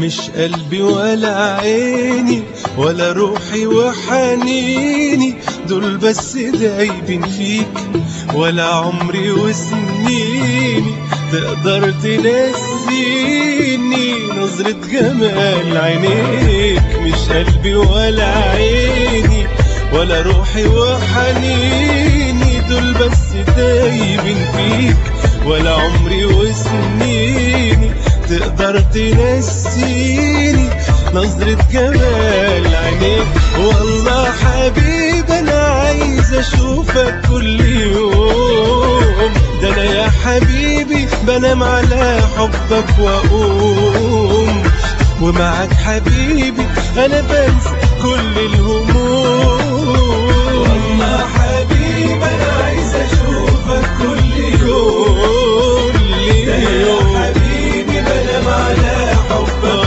مش قلبي ولا عيني ولا روحي وحنيني دول بس دايبين فيك ولا عمري وسنيني تقدر تنسيني نظرة جمال عينيك مش قلبي ولا عيني ولا روحي وحنيني دول بس دايبين فيك ولا عمري وسنيني تقدر تنسيني نظرة جمال عينيك والله حبيبي انا عايز اشوفك كل يوم ده انا يا حبيبي بنام على حبك واقوم ومعك حبيبي انا بنسى كل الهموم والله حبيبي انا عايز اشوفك كل يوم كل يوم حبيبي بنام على حبك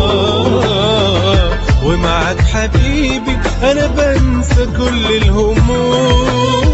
ومعك حبيبي انا بنسى كل الهموم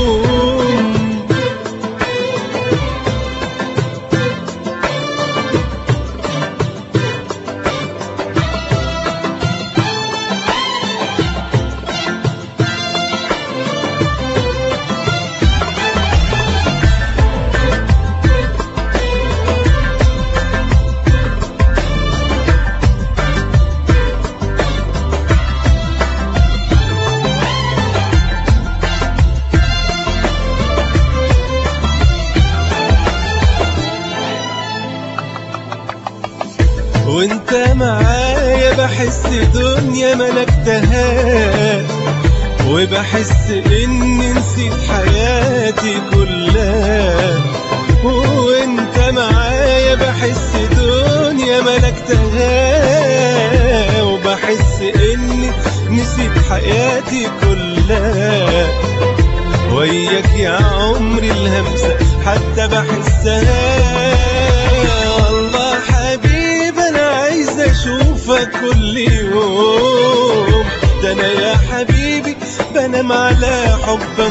وانت معايا بحس دنيا ملكتها وبحس اني نسيت حياتي كلها وانت معايا بحس دنيا ملكتها وبحس اني نسيت حياتي كلها وياك يا عمري الهمسة حتى بحسها والله حبيبي انا عايز اشوفك كل يوم ده انا يا حبيبي بنام على حبك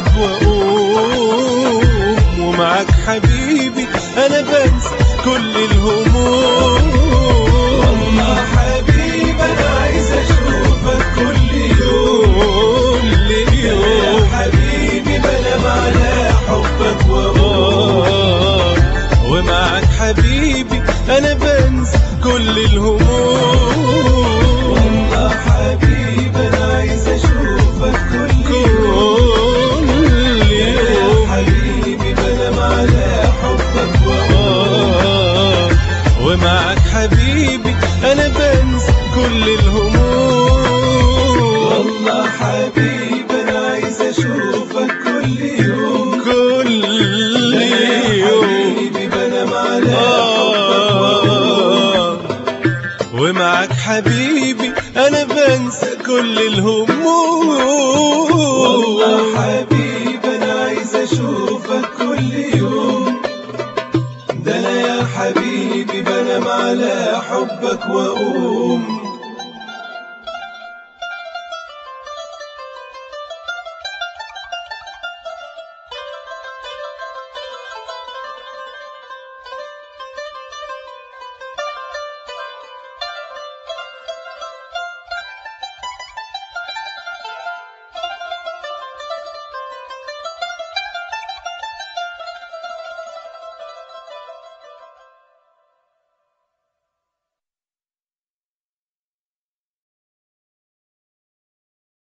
واقوم ومعك حبيبي انا بنسى كل الهموم والله حبيبي انا عايز اشوفك كل يوم كل يوم يا حبيبي بنام على حبك واقوم ومعك حبيبي انا بنسى كل الهموم والله حبيبي انا عايز اشوفك كل يوم يا حبيبي بنام على حبك واقوم ومعك حبيبي انا بنسى كل الهموم والله حبيبي انا عايز اشوفك كل يوم كل يوم حبيبي بنام على ومعك حبيبي انا بنسى كل الهموم والله حبيبي انا عايز اشوفك كل يوم ده انا يا حبيبي بنام على حبك واقوم